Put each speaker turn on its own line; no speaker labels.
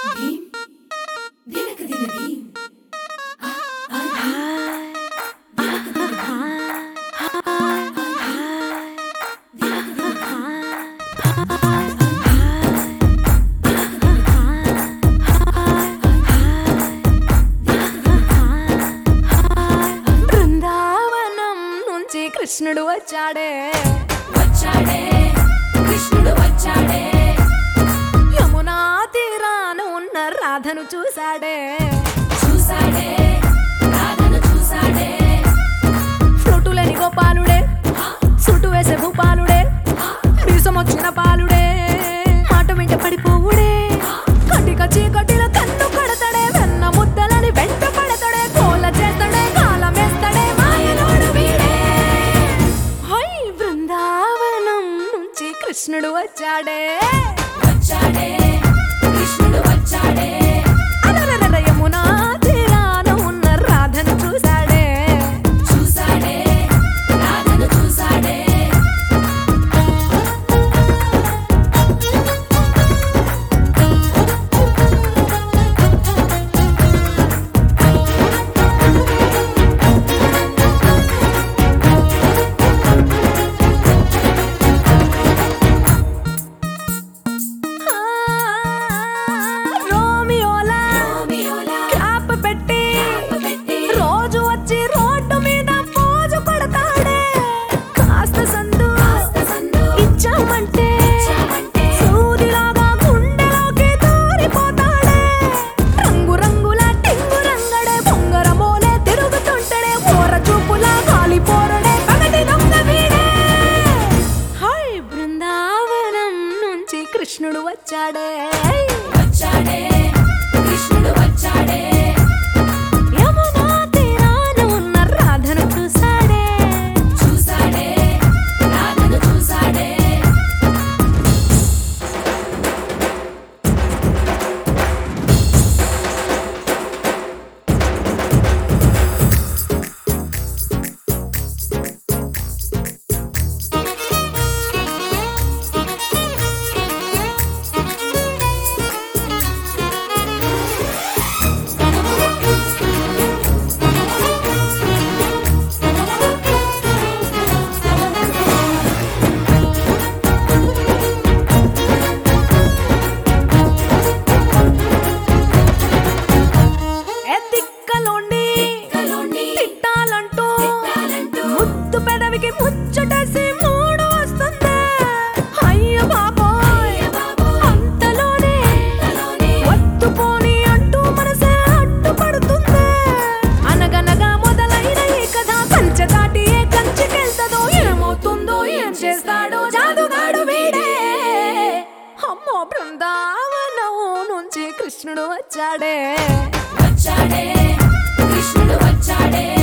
ధీం దినక దిన ధీం ఆ ఆ ధీం
బృందావనం నుంచి కృష్ణుడు వచ్చాడే
వచ్చాడే కృష్ణుడు వచ్చాడే
యమునా తీరాన ఉన్న రాధను చూశాడే
చూసాడే రాధను చూసాడే
ఫ్లూటులేని గోపాలుడే సుటు వేసే భూపాలుడే మీసం వచ్చిన పాలుడే మాట వెంట పడిపోవుడే కటిక చీకటిలో కన్ను కడతాడే వెన్న ముద్దలని వెంట పడతాడే కోల చేస్తాడే కాలం వేస్తాడే మాయలోడు వీడే హై బృందావనం నుంచి కృష్ణుడు వచ్చాడే
వచ్చాడే కృష్ణుడు వచ్చాడే
అలరలర యమునా తీరాన ఉన్న రాధను చూశాడే
చూసాడే రాధను చూసాడే
ఆ, రోమియోలా
రోమియోలా
క్యాప్ పెట్టి
పెట్టి
రోజు వచ్చి రోడ్డు మీద పోజు కొడతాడే కాస్త సందు
కాస్త సందు
ఇచ్చామంటే
ఇచ్చామంటే
సూదిలాగా గుండెలోకి దూరిపోతాడే రంగు రంగుల టింగు రంగడే బొంగరమోలే తిరుగుతుంటడే ఓర చూపులా కాలిపోరడే పగటి దొంగ వీడే హై బృందావనం నుంచి కృష్ణుడు వచ్చాడే
వచ్చాడే కృష్ణుడు వచ్చాడే
యమునా తీరాన ఉన్న రాధను చూశాడే
చూసాడే రాధను చూసాడే
ఏ తిక్కలోండి
కలోని
తిట్టాలంటూ
తిట్టాలంటూ
ముద్దు పెదవికి ముచ్చటేసి మూడు వస్తుంది అయ్య బాబోయ్ అంతలోనే
కలోని
ఒత్తుకోని అంటూ మనసే అడ్డుపడుతుంది అనగనగా మొదలైన ఈ కథ కంచె దాటి ఏ కంచెకెళ్తదో ఏమవుతుందో ఏం చేస్తాడో జాదుగాడు వీడే అమ్మో బృందావనం నుంచి కృష్ణుడు వచ్చాడే
వచ్చాడే కృష్ణుడు వచ్చాడే